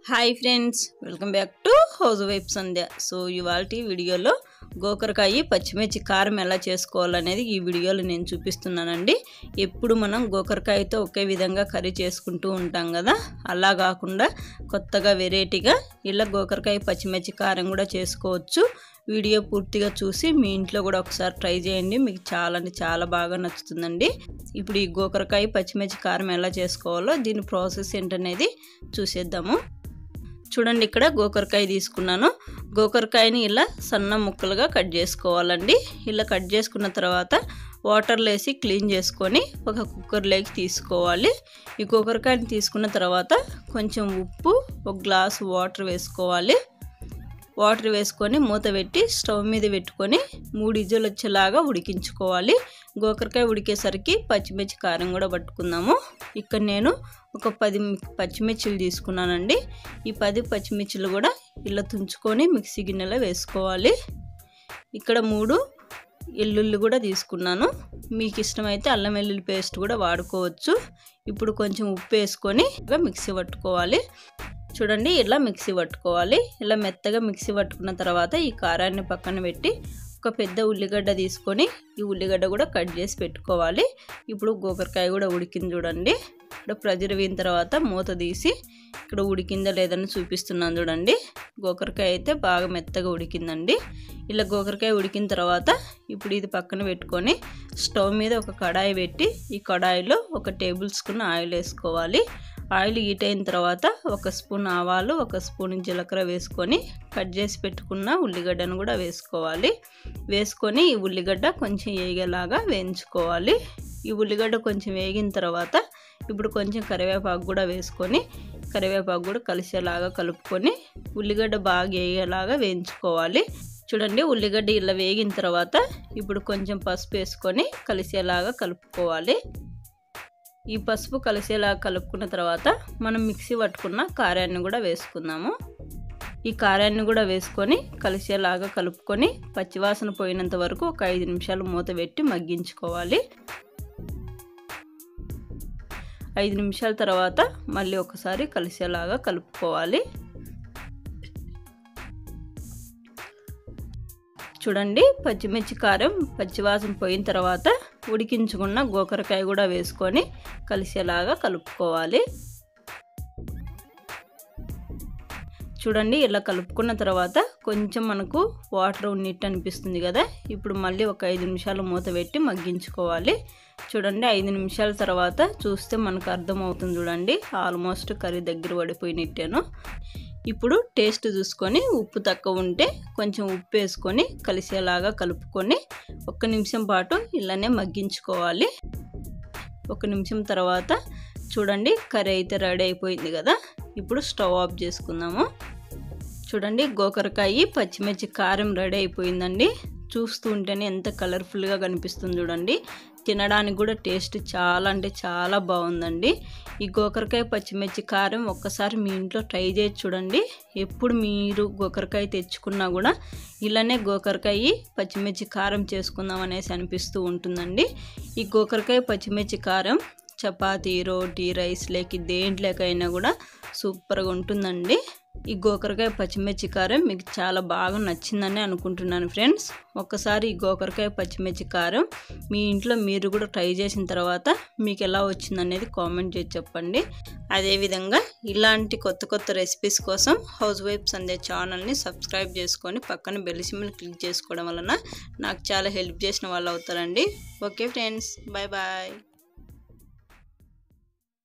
hi friends welcome back to house wife Sandhya so ఇవాళ వీడియోలో గోకరకాయ పచ్చిమిర్చి కారం ఎలా చేసుకోవాలనేది ఈ వీడియోలో నేను చూపిస్తున్నానండి ఎప్పుడు మనం గోకరకాయతో ఒకే విధంగా కర్రీ చేసుకుంటూ ఉంటాం కదా అలా కాకుండా కొత్తగా వెరైటీగా ఇలా గోకరకాయ పచ్చిమిర్చి కారం కూడా చేసుకోవచ్చు వీడియో పూర్తిగా చూసి మీ ఇంట్లో కూడా ఒకసారి ట్రై చేయండి మీకు చాలా అంటే చాలా బాగా నచ్చుతుందండి ఇప్పుడు ఈ గోకరకాయ పచ్చిమిర్చి కారం ఎలా చేసుకోవాలో దీని ప్రాసెస్ ఏంటనేది చూసేద్దాము చూడండి ఇక్కడ గోకరకాయ తీసుకున్నాను గోకరకాయని ఇలా సన్న ముక్కలుగా కట్ చేసుకోవాలండి ఇలా కట్ చేసుకున్న తర్వాత వాటర్లో వేసి క్లీన్ చేసుకొని ఒక కుక్కర్లోకి తీసుకోవాలి ఈ గోకరకాయని తీసుకున్న తర్వాత కొంచెం ఉప్పు ఒక గ్లాస్ వాటర్ వేసుకోవాలి వాటర్ వేసుకొని మూత పెట్టి స్టవ్ మీద పెట్టుకొని మూడు ఇజ్జలు వచ్చేలాగా ఉడికించుకోవాలి గోకరకాయ ఉడికేసరికి పచ్చిమిర్చి కారం కూడా పట్టుకుందాము ఇక్కడ నేను ఒక పది పచ్చిమిర్చిలు తీసుకున్నానండి ఈ పది పచ్చిమిర్చిలు కూడా ఇలా తుంచుకొని మిక్సీ గిన్నెలో వేసుకోవాలి ఇక్కడ మూడు ఎల్లుల్లి కూడా తీసుకున్నాను మీకు ఇష్టమైతే అల్లం వెల్లుల్లి పేస్ట్ కూడా వాడుకోవచ్చు ఇప్పుడు కొంచెం ఉప్పు వేసుకొని మిక్సీ పట్టుకోవాలి చూడండి ఇలా మిక్సీ పట్టుకోవాలి ఇలా మెత్తగా మిక్సీ పట్టుకున్న తర్వాత ఈ కారాన్ని పక్కన పెట్టి ఒక పెద్ద ఉల్లిగడ్డ తీసుకొని ఈ ఉల్లిగడ్డ కూడా కట్ చేసి పెట్టుకోవాలి ఇప్పుడు గోకరకాయ కూడా ఉడికింది చూడండి ఇక్కడ ప్రెజర్ వేయిన తర్వాత మూత తీసి ఇక్కడ ఉడికిందా లేదని చూపిస్తున్నాను చూడండి గోకరకాయ అయితే బాగా మెత్తగా ఉడికిందండి ఇలా గోకరకాయ ఉడికిన తర్వాత ఇప్పుడు ఇది పక్కన పెట్టుకొని స్టవ్ మీద ఒక కడాయి పెట్టి ఈ కడాయిలో ఒక టేబుల్ స్పూన్ ఆయిల్ వేసుకోవాలి ఆయిల్ హీట్ అయిన తర్వాత ఒక స్పూన్ ఆవాలు ఒక స్పూన్ జీలకర్ర వేసుకొని కట్ చేసి పెట్టుకున్న ఉల్లిగడ్డను కూడా వేసుకోవాలి వేసుకొని ఈ ఉల్లిగడ్డ కొంచెం వేగేలాగా వేయించుకోవాలి ఈ ఉల్లిగడ్డ కొంచెం వేగిన తర్వాత ఇప్పుడు కొంచెం కరివేపాకు కూడా వేసుకొని కరివేపాకు కూడా కలిసేలాగా కలుపుకొని ఉల్లిగడ్డ బాగా వేగేలాగా వేయించుకోవాలి చూడండి ఉల్లిగడ్డ ఇలా వేగిన తర్వాత ఇప్పుడు కొంచెం పసుపు వేసుకొని కలిసేలాగా కలుపుకోవాలి ఈ పసుపు కలిసేలా కలుపుకున్న తర్వాత మనం మిక్సీ పట్టుకున్న కారాన్ని కూడా వేసుకుందాము ఈ కారాన్ని కూడా వేసుకొని కలిసేలాగా కలుపుకొని పచ్చివాసన పోయినంత వరకు ఒక ఐదు నిమిషాలు మూత పెట్టి మగ్గించుకోవాలి ఐదు నిమిషాల తర్వాత మళ్ళీ ఒకసారి కలిసేలాగా కలుపుకోవాలి చూడండి పచ్చిమిర్చి కారం పచ్చివాసన పోయిన తర్వాత ఉడికించుకున్న గోకరకాయ కూడా వేసుకొని కలిసేలాగా కలుపుకోవాలి చూడండి ఇలా కలుపుకున్న తర్వాత కొంచెం మనకు వాటర్ ఉన్నట్టు అనిపిస్తుంది కదా ఇప్పుడు మళ్ళీ ఒక ఐదు నిమిషాలు మూత పెట్టి మగ్గించుకోవాలి చూడండి ఐదు నిమిషాల తర్వాత చూస్తే మనకు అర్థమవుతుంది చూడండి ఆల్మోస్ట్ కర్రీ దగ్గర పడిపోయినట్టాను ఇప్పుడు టేస్ట్ చూసుకొని ఉప్పు తక్కువ ఉంటే కొంచెం ఉప్పు వేసుకొని కలిసేలాగా కలుపుకొని ఒక్క నిమిషం పాటు ఇలానే మగ్గించుకోవాలి ఒక నిమిషం తర్వాత చూడండి కర్రీ అయితే రెడీ అయిపోయింది కదా ఇప్పుడు స్టవ్ ఆఫ్ చేసుకుందాము చూడండి గోకరకాయ పచ్చిమిర్చి కారం రెడీ అయిపోయిందండి చూస్తూ ఉంటేనే ఎంత కలర్ఫుల్గా కనిపిస్తుంది చూడండి తినడానికి కూడా టేస్ట్ చాలా అంటే చాలా బాగుందండి ఈ గోకరకాయ పచ్చిమిర్చి కారం ఒక్కసారి మీ ఇంట్లో ట్రై చేసి చూడండి ఎప్పుడు మీరు గోకరకాయ తెచ్చుకున్నా కూడా ఇలానే గోకరకాయ పచ్చిమిర్చి కారం చేసుకుందాం అనేసి అనిపిస్తూ ఉంటుందండి ఈ గోకరకాయ పచ్చిమిర్చి కారం చపాతీ రోటీ రైస్ లేకి దేంట్లోకైనా కూడా సూపర్గా ఉంటుందండి ఈ గోకరకాయ పచ్చిమిర్చి కారం మీకు చాలా బాగా నచ్చిందని అనుకుంటున్నాను ఫ్రెండ్స్ ఒక్కసారి ఈ గోకరకాయ పచ్చిమిర్చి కారం మీ ఇంట్లో మీరు కూడా ట్రై చేసిన తర్వాత మీకు ఎలా వచ్చిందనేది కామెంట్ చేసి చెప్పండి అదేవిధంగా ఇలాంటి కొత్త కొత్త రెసిపీస్ కోసం హౌస్ వైఫ్స్ అందే ఛానల్ని సబ్స్క్రైబ్ చేసుకొని పక్కన బెల్ సిమ్ని క్లిక్ చేసుకోవడం వలన నాకు చాలా హెల్ప్ చేసిన వాళ్ళు అవుతారండి ఓకే ఫ్రెండ్స్ బాయ్ బాయ్